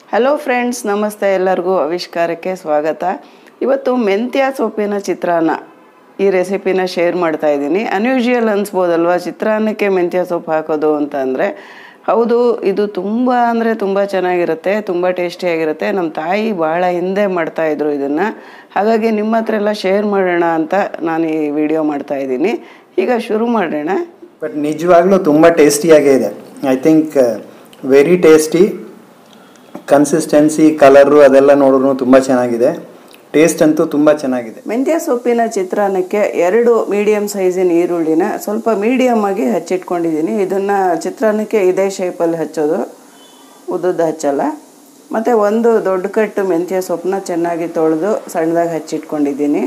Hello friends ನಮಸ್ತೆ ಎಲ್ಲರಿಗೂ ಆವಿಷ್ಕಾರಕ್ಕೆ ಸ್ವಾಗತ ಇವತ್ತು ಮೆಂತ್ಯ ಸೊಪ್ಪಿನ ಚಿತ್ರಾನ್ನ ಈ ರೆಸಿಪಿನ ಶೇರ್ ಮಾಡ್ತಾ ಇದ್ದೀನಿ ಅನ್ಯೂಶುವಲ್ ಅನ್ಸ್ಬೋದಲ್ವಾ ಚಿತ್ರಾನ್ನಕ್ಕೆ ಮೆಂತ್ಯ ಸೊಪ್ಪು ಹಾಕೋದು ಅಂತ ಅಂದರೆ ಹೌದು ಇದು ತುಂಬ ಅಂದರೆ ತುಂಬ ಚೆನ್ನಾಗಿರುತ್ತೆ ತುಂಬ ಟೇಸ್ಟಿಯಾಗಿರುತ್ತೆ ನಮ್ಮ ತಾಯಿ ಭಾಳ ಹಿಂದೆ ಮಾಡ್ತಾಯಿದ್ರು ಇದನ್ನು ಹಾಗಾಗಿ ನಿಮ್ಮ ಹತ್ರ ಎಲ್ಲ ಶೇರ್ ಮಾಡೋಣ ಅಂತ ನಾನು ಈ ವಿಡಿಯೋ ಮಾಡ್ತಾ ಇದ್ದೀನಿ ಈಗ ಶುರು ಮಾಡೋಣ ಬಟ್ ನಿಜವಾಗ್ಲೂ ತುಂಬ ಟೇಸ್ಟಿಯಾಗೇ ಇದೆ I think very tasty consistency colour ಅದೆಲ್ಲ ನೋಡಿದ್ರು ತುಂಬ ಚೆನ್ನಾಗಿದೆ ಟೇಸ್ಟ್ ಅಂತೂ ತುಂಬ ಚೆನ್ನಾಗಿದೆ ಮೆಂತ್ಯ ಸೊಪ್ಪಿನ ಚಿತ್ರಾನ್ನಕ್ಕೆ ಎರಡು ಮೀಡಿಯಮ್ ಸೈಜಿನ ಈರುಳ್ಳಿನ ಸ್ವಲ್ಪ ಮೀಡಿಯಮ್ ಆಗಿ ಹಚ್ಚಿಟ್ಕೊಂಡಿದ್ದೀನಿ ಇದನ್ನು ಚಿತ್ರಾನ್ನಕ್ಕೆ ಇದೇ ಶೇಪಲ್ಲಿ ಹಚ್ಚೋದು ಉದ್ದುದ್ದು ಹಚ್ಚಲ್ಲ ಮತ್ತು ಒಂದು ದೊಡ್ಡ ಕಟ್ಟು ಮೆಂತ್ಯ ಸೊಪ್ಪನ್ನ ಚೆನ್ನಾಗಿ ತೊಳೆದು ಸಣ್ಣದಾಗಿ ಹಚ್ಚಿಟ್ಕೊಂಡಿದ್ದೀನಿ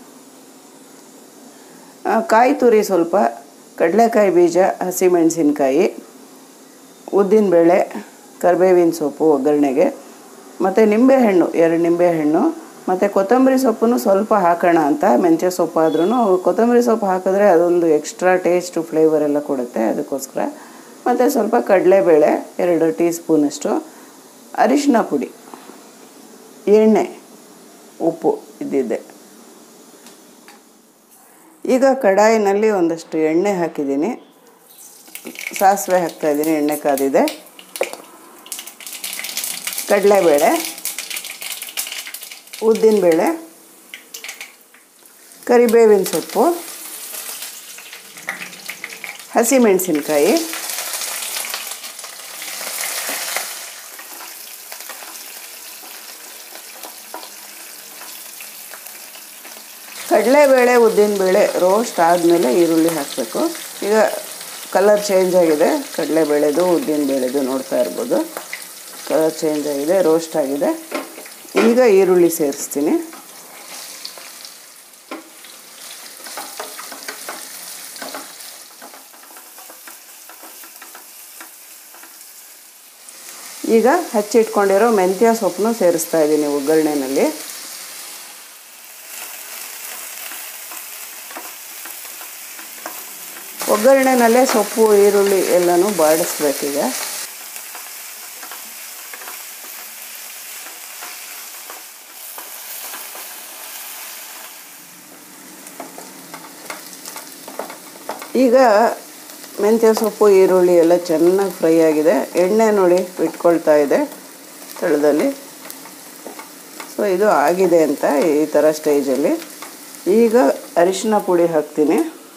ಆ, ಕಾಯಿ ತುರಿ ಸ್ವಲ್ಪ ಕಡಲೆಕಾಯಿ ಬೀಜ ಹಸಿಮೆಣಸಿನ್ಕಾಯಿ ಉದ್ದಿನಬೇಳೆ ಕರಿಬೇವಿನ ಸೊಪ್ಪು ಒಗ್ಗರಣೆಗೆ ಮತ್ತು ನಿಂಬೆಹಣ್ಣು ಎರಡು ನಿಂಬೆಹಣ್ಣು ಮತ್ತು ಕೊತ್ತಂಬರಿ ಸೊಪ್ಪನ್ನು ಸ್ವಲ್ಪ ಹಾಕೋಣ ಅಂತ ಮೆಂತ್ಯ ಸೊಪ್ಪು ಆದ್ರೂ ಕೊತ್ತಂಬರಿ ಸೊಪ್ಪು ಹಾಕಿದ್ರೆ ಅದೊಂದು ಎಕ್ಸ್ಟ್ರಾ ಟೇಸ್ಟು ಫ್ಲೇವರ್ ಎಲ್ಲ ಕೊಡುತ್ತೆ ಅದಕ್ಕೋಸ್ಕರ ಮತ್ತು ಸ್ವಲ್ಪ ಕಡಲೆಬೇಳೆ ಎರಡು ಟೀ ಸ್ಪೂನಷ್ಟು ಅರಿಶಿನ ಪುಡಿ ಎಣ್ಣೆ ಉಪ್ಪು ಇದ್ದಿದ್ದೆ ಈಗ ಕಡಾಯಿನಲ್ಲಿ ಒಂದಷ್ಟು ಎಣ್ಣೆ ಹಾಕಿದ್ದೀನಿ ಸಾಸಿವೆ ಹಾಕ್ತಾಯಿದ್ದೀನಿ ಎಣ್ಣೆ ಕಾದಿದೆ ಕಡಲೆಬೇಳೆ ಉದ್ದಿನಬೇಳೆ ಕರಿಬೇವಿನ ಸೊಪ್ಪು ಹಸಿಮೆಣಸಿನ್ಕಾಯಿ ಕಡಲೆಬೇಳೆ ಉದ್ದಿನಬೇಳೆ ರೋಸ್ಟ್ ಆದಮೇಲೆ ಈರುಳ್ಳಿ ಹಾಕಬೇಕು ಈಗ ಕಲರ್ ಚೇಂಜ್ ಆಗಿದೆ ಕಡಲೆಬೇಳೆದು ಉದ್ದಿನಬೇಳೆದು ನೋಡ್ತಾ ಇರ್ಬೋದು ಕಲರ್ ಚೇಂಜ್ ಆಗಿದೆ ರೋಸ್ಟ್ ಆಗಿದೆ ಈಗ ಈರುಳ್ಳಿ ಸೇರಿಸ್ತೀನಿ ಈಗ ಹಚ್ಚಿಟ್ಕೊಂಡಿರೋ ಮೆಂತ್ಯ ಸೊಪ್ಪನ್ನು ಸೇರಿಸ್ತಾ ಇದ್ದೀನಿ ಒಗ್ಗರಣೆನಲ್ಲಿ ಒಗ್ಗರಣೆನಲ್ಲೇ ಸೊಪ್ಪು ಈರುಳ್ಳಿ ಎಲ್ಲನೂ ಬಾಡಿಸ್ಬೇಕೀಗ ಈಗ ಮೆಂತ್ಯ ಸೊಪ್ಪು ಈರುಳ್ಳಿ ಎಲ್ಲ ಚೆನ್ನಾಗಿ ಫ್ರೈ ಆಗಿದೆ ಎಣ್ಣೆ ನೋಡಿ ಬಿಟ್ಕೊಳ್ತಾ ಇದೆ ತಳದಲ್ಲಿ ಸೊ ಇದು ಆಗಿದೆ ಅಂತ ಈ ಥರ ಸ್ಟೇಜಲ್ಲಿ ಈಗ ಅರಿಶಿನ ಪುಡಿ ಹಾಕ್ತೀನಿ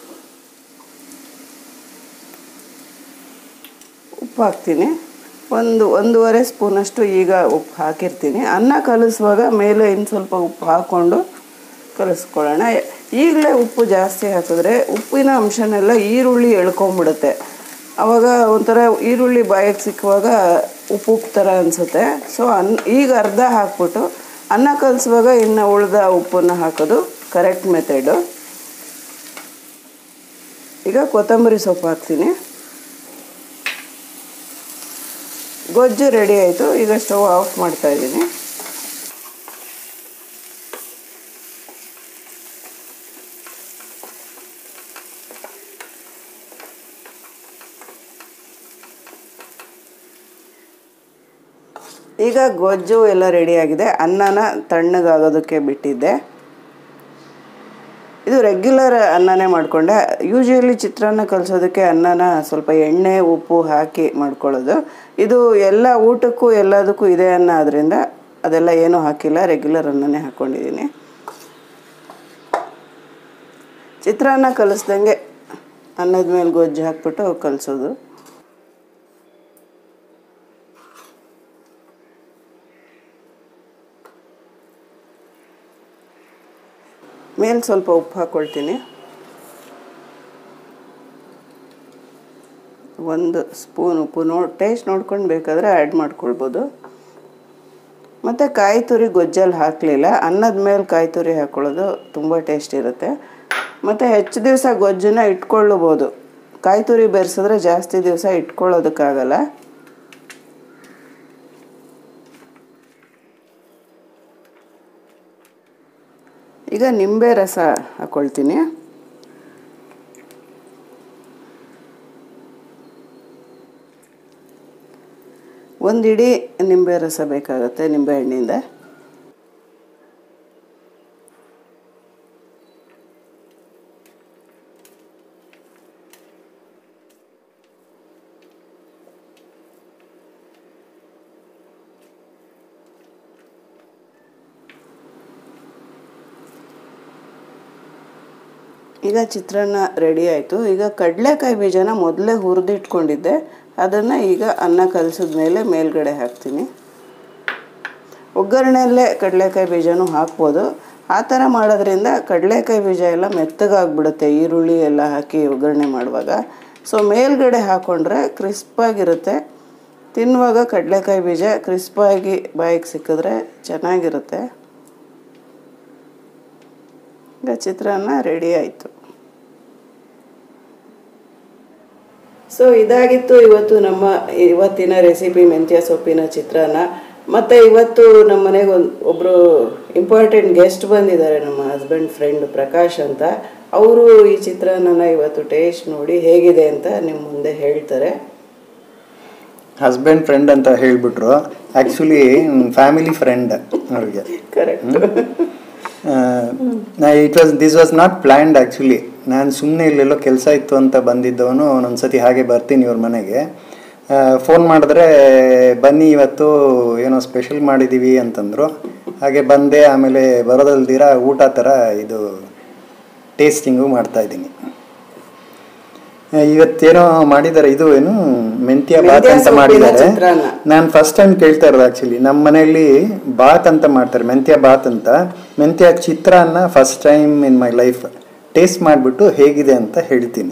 ಉಪ್ಪು ಹಾಕ್ತೀನಿ ಒಂದು ಒಂದೂವರೆ ಸ್ಪೂನಷ್ಟು ಈಗ ಉಪ್ಪು ಹಾಕಿರ್ತೀನಿ ಅನ್ನ ಕಲಿಸುವಾಗ ಮೇಲೆ ಇನ್ನು ಸ್ವಲ್ಪ ಉಪ್ಪು ಹಾಕ್ಕೊಂಡು ಕಲಿಸ್ಕೊಳ್ಳೋಣ ಈಗಲೇ ಉಪ್ಪು ಜಾಸ್ತಿ ಹಾಕಿದ್ರೆ ಉಪ್ಪಿನ ಅಂಶನೆಲ್ಲ ಈರುಳ್ಳಿ ಎಳ್ಕೊಂಬಿಡುತ್ತೆ ಆವಾಗ ಒಂಥರ ಈರುಳ್ಳಿ ಬಾಯಿಗೆ ಸಿಕ್ಕುವಾಗ ಉಪ್ಪು ಉಪ್ಪು ಥರ ಅನಿಸುತ್ತೆ ಸೊ ಅನ್ ಈಗ ಅರ್ಧ ಹಾಕ್ಬಿಟ್ಟು ಅನ್ನ ಕಲಿಸುವಾಗ ಇನ್ನು ಉಳ್ದ ಉಪ್ಪನ್ನು ಹಾಕೋದು ಕರೆಕ್ಟ್ ಮೆಥಡು ಈಗ ಕೊತ್ತಂಬರಿ ಸೊಪ್ಪು ಹಾಕ್ತೀನಿ ಗೊಜ್ಜು ರೆಡಿ ಆಯಿತು ಈಗ ಸ್ಟವ್ ಆಫ್ ಮಾಡ್ತಾ ಇದ್ದೀನಿ ಈಗ ಗೊಜ್ಜು ಎಲ್ಲ ರೆಡಿಯಾಗಿದೆ ಅನ್ನನ ತಣ್ಣಗಾಗೋದಕ್ಕೆ ಬಿಟ್ಟಿದ್ದೆ ಇದು ರೆಗ್ಯುಲರ್ ಅನ್ನನೇ ಮಾಡಿಕೊಂಡೆ ಯೂಶ್ವಲಿ ಚಿತ್ರಾನ್ನ ಕಲಿಸೋದಕ್ಕೆ ಅನ್ನನ ಸ್ವಲ್ಪ ಎಣ್ಣೆ ಉಪ್ಪು ಹಾಕಿ ಮಾಡ್ಕೊಳ್ಳೋದು ಇದು ಎಲ್ಲ ಊಟಕ್ಕೂ ಎಲ್ಲದಕ್ಕೂ ಇದೆ ಅನ್ನ ಆದ್ದರಿಂದ ಅದೆಲ್ಲ ಏನೂ ಹಾಕಿಲ್ಲ ರೆಗ್ಯುಲರ್ ಅನ್ನನೇ ಹಾಕ್ಕೊಂಡಿದ್ದೀನಿ ಚಿತ್ರಾನ್ನ ಕಲಿಸ್ದಂಗೆ ಅನ್ನದ ಮೇಲೆ ಗೊಜ್ಜು ಹಾಕ್ಬಿಟ್ಟು ಕಲಿಸೋದು ಮೇಲೆ ಸ್ವಲ್ಪ ಉಪ್ಪು ಹಾಕ್ಕೊಳ್ತೀನಿ ಒಂದು ಸ್ಪೂನ್ ಉಪ್ಪು ನೋ ಟೇಸ್ಟ್ ನೋಡ್ಕೊಂಡು ಬೇಕಾದರೆ ಆ್ಯಡ್ ಮಾಡ್ಕೊಳ್ಬೋದು ಮತ್ತು ಕಾಯಿ ತುರಿ ಗೊಜ್ಜಲ್ಲಿ ಹಾಕಲಿಲ್ಲ ಅನ್ನದ ಮೇಲೆ ಕಾಯಿ ತುರಿ ಹಾಕ್ಕೊಳ್ಳೋದು ತುಂಬ ಟೇಸ್ಟ್ ಇರುತ್ತೆ ಮತ್ತು ಹೆಚ್ಚು ದಿವಸ ಗೊಜ್ಜನ್ನ ಇಟ್ಕೊಳ್ಳಬೋದು ಕಾಯಿ ತುರಿ ಬೆರೆಸಿದ್ರೆ ಜಾಸ್ತಿ ದಿವಸ ಇಟ್ಕೊಳ್ಳೋದಕ್ಕಾಗಲ್ಲ ಈಗ ನಿಂಬೆ ರಸ ಹಾಕ್ಕೊಳ್ತೀನಿ ಒಂದು ಇಡೀ ನಿಂಬೆ ರಸ ಬೇಕಾಗುತ್ತೆ ನಿಂಬೆಹಣ್ಣಿಂದ ಈಗ ಚಿತ್ರಾನ್ನ ರೆಡಿ ಆಯಿತು ಈಗ ಕಡಲೆಕಾಯಿ ಬೀಜನ ಮೊದಲೇ ಹುರಿದಿಟ್ಕೊಂಡಿದ್ದೆ ಅದನ್ನು ಈಗ ಅನ್ನ ಕಲಸಿದ ಮೇಲೆ ಮೇಲ್ಗಡೆ ಹಾಕ್ತೀನಿ ಒಗ್ಗರಣೆಯಲ್ಲೇ ಕಡಲೆಕಾಯಿ ಬೀಜನೂ ಹಾಕ್ಬೋದು ಆ ಥರ ಮಾಡೋದ್ರಿಂದ ಕಡಲೆಕಾಯಿ ಬೀಜ ಎಲ್ಲ ಮೆತ್ತಗಾಗ್ಬಿಡುತ್ತೆ ಈರುಳ್ಳಿ ಎಲ್ಲ ಹಾಕಿ ಒಗ್ಗರಣೆ ಮಾಡುವಾಗ ಸೊ ಮೇಲ್ಗಡೆ ಹಾಕ್ಕೊಂಡ್ರೆ ಕ್ರಿಸ್ಪಾಗಿರುತ್ತೆ ತಿನ್ನುವಾಗ ಕಡಲೆಕಾಯಿ ಬೀಜ ಕ್ರಿಸ್ಪಾಗಿ ಬಾಯಿಗೆ ಸಿಕ್ಕಿದ್ರೆ ಚೆನ್ನಾಗಿರುತ್ತೆ ಈಗ ಚಿತ್ರಾನ್ನ ರೆಡಿ ಆಯಿತು ಸೊ ಇದಾಗಿತ್ತು ಇವತ್ತು ನಮ್ಮ ಇವತ್ತಿನ ರೆಸಿಪಿ ಮೆಂತ್ಯ ಸೊಪ್ಪಿನ ಚಿತ್ರಾನ್ನ ಮತ್ತು ಇವತ್ತು ನಮ್ಮ ಮನೆಗೆ ಒಂದು ಒಬ್ಬರು ಇಂಪಾರ್ಟೆಂಟ್ ಗೆಸ್ಟ್ ಬಂದಿದ್ದಾರೆ ನಮ್ಮ ಹಸ್ಬೆಂಡ್ ಫ್ರೆಂಡ್ ಪ್ರಕಾಶ್ ಅಂತ ಅವರು ಈ ಚಿತ್ರಾನ್ನನ ಇವತ್ತು ಟೇಸ್ಟ್ ನೋಡಿ ಹೇಗಿದೆ ಅಂತ ನಿಮ್ಮ ಮುಂದೆ ಹೇಳ್ತಾರೆ ಹಸ್ಬೆಂಡ್ ಫ್ರೆಂಡ್ ಅಂತ ಹೇಳಿಬಿಟ್ರು ಆ್ಯಕ್ಚುಲಿ ಫ್ಯಾಮಿಲಿ ಫ್ರೆಂಡ್ ಅವ್ರಿಗೆ correct it was this was not planned actually ನಾನು ಸುಮ್ಮನೆ ಇಲ್ಲೆಲ್ಲೋ ಕೆಲಸ ಇತ್ತು ಅಂತ ಬಂದಿದ್ದವನು ಒಂದೊಂದ್ಸತಿ ಹಾಗೆ ಬರ್ತೀನಿ ಇವ್ರ ಮನೆಗೆ ಫೋನ್ ಮಾಡಿದ್ರೆ ಬನ್ನಿ ಇವತ್ತು ಏನೋ ಸ್ಪೆಷಲ್ ಮಾಡಿದ್ದೀವಿ ಅಂತಂದರು ಹಾಗೆ ಬಂದೆ ಆಮೇಲೆ ಬರೋದಲ್ದಿರ ಊಟ ಥರ ಇದು ಟೇಸ್ಟಿಂಗು ಮಾಡ್ತಾ ಇದ್ದೀನಿ ಇವತ್ತೇನೋ ಮಾಡಿದ್ದಾರೆ ಇದು ಏನು ಮೆಂತ್ಯ ಬಾತ್ ಮೆಂತ್ಯ ಅಂತ ಸೊಪ್ಪಿನ ಮಾಡಿದ್ದಾರೆ ಚಿತ್ರಾನ್ನ. ನಾನು ಫಸ್ಟ್ ಟೈಮ್ ಕೇಳ್ತಾ ಇರೋದು ಆ್ಯಕ್ಚುಲಿ ನಮ್ಮ ಮನೆಯಲ್ಲಿ ಬಾತ್ ಅಂತ ಮಾಡ್ತಾರೆ ಮೆಂತ್ಯ ಬಾತ್ ಅಂತ ಮೆಂತ್ಯ ಚಿತ್ರಾನ್ನ first time in my life taste ಮಾಡಿಬಿಟ್ಟು ಹೇಗಿದೆ ಅಂತ ಹೇಳ್ತೀನಿ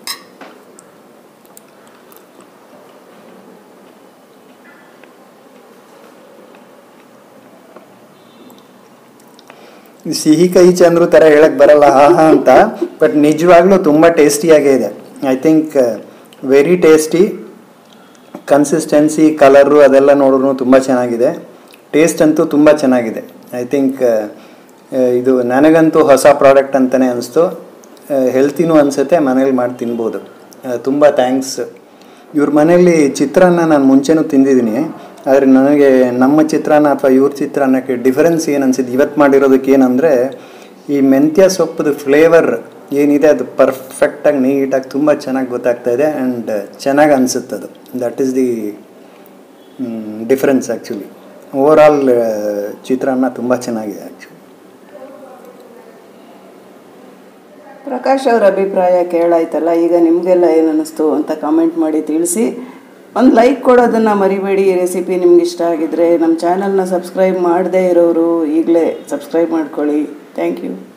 ಈ ಸಿಹಿ ಕಹಿ ಚಂದ್ರು ಥರ ಹೇಳಕ್ ಬರಲ್ಲ ಹಾ ಹಾ ಅಂತ ಬಟ್ ನಿಜವಾಗ್ಲೂ ತುಂಬ ಟೇಸ್ಟಿಯಾಗೇ ಇದೆ I think very tasty consistency colour ಅದೆಲ್ಲ ನೋಡಿದ್ರು ತುಂಬ ಚೆನ್ನಾಗಿದೆ ಟೇಸ್ಟ್ ಅಂತೂ ತುಂಬ ಚೆನ್ನಾಗಿದೆ ಐ ಥಿಂಕ್ ಇದು ನನಗಂತೂ ಹೊಸ ಪ್ರಾಡಕ್ಟ್ ಅಂತಲೇ ಅನಿಸ್ತು ಹೆಲ್ತಿನೂ ಅನಿಸುತ್ತೆ ಮನೇಲಿ ಮಾಡಿ ತಿನ್ಬೋದು ತುಂಬ ಥ್ಯಾಂಕ್ಸ್ ಇವ್ರ ಮನೆಯಲ್ಲಿ ಚಿತ್ರಾನ್ನ ನಾನು ಮುಂಚೆನೂ ತಿಂದಿದ್ದೀನಿ ಆದರೆ ನನಗೆ ನಮ್ಮ ಚಿತ್ರಾನ್ನ ಅಥವಾ ಇವ್ರ ಚಿತ್ರಾನ್ನಕ್ಕೆ ಡಿಫರೆನ್ಸ್ ಏನು ಅನ್ಸಿದ್ದು ಇವತ್ತು ಮಾಡಿರೋದಕ್ಕೆ ಏನಂದರೆ ಈ ಮೆಂತ್ಯ ಸೊಪ್ಪದ ಫ್ಲೇವರ್ ಏನಿದೆ ಅದು ಪರ್ಫೆಕ್ಟಾಗಿ ನೀಟಾಗಿ ತುಂಬ ಚೆನ್ನಾಗಿ ಗೊತ್ತಾಗ್ತಾ ಇದೆ ಆ್ಯಂಡ್ ಚೆನ್ನಾಗಿ ಅನಿಸುತ್ತೆ ಅದು that is the difference actually overall ಚಿತ್ರಾನ್ನ ತುಂಬ ಚೆನ್ನಾಗಿದೆ ಆ್ಯಕ್ಚುಲಿ ಪ್ರಕಾಶ್ ಅವ್ರ ಅಭಿಪ್ರಾಯ ಕೇಳಾಯ್ತಲ್ಲ ಈಗ ನಿಮಗೆಲ್ಲ ಏನು ಅನ್ನಿಸ್ತು ಅಂತ ಕಾಮೆಂಟ್ ಮಾಡಿ ತಿಳಿಸಿ ಒಂದು ಲೈಕ್ ಕೊಡೋದನ್ನು ಮರಿಬೇಡಿ ಈ ರೆಸಿಪಿ ನಿಮ್ಗೆ ಇಷ್ಟ ಆಗಿದ್ರೆ ನಮ್ಮ ಚಾನಲ್ನ ಸಬ್ಸ್ಕ್ರೈಬ್ ಮಾಡದೇ ಇರೋರು ಈಗಲೇ ಸಬ್ಸ್ಕ್ರೈಬ್ ಮಾಡ್ಕೊಳ್ಳಿ ಥ್ಯಾಂಕ್ ಯು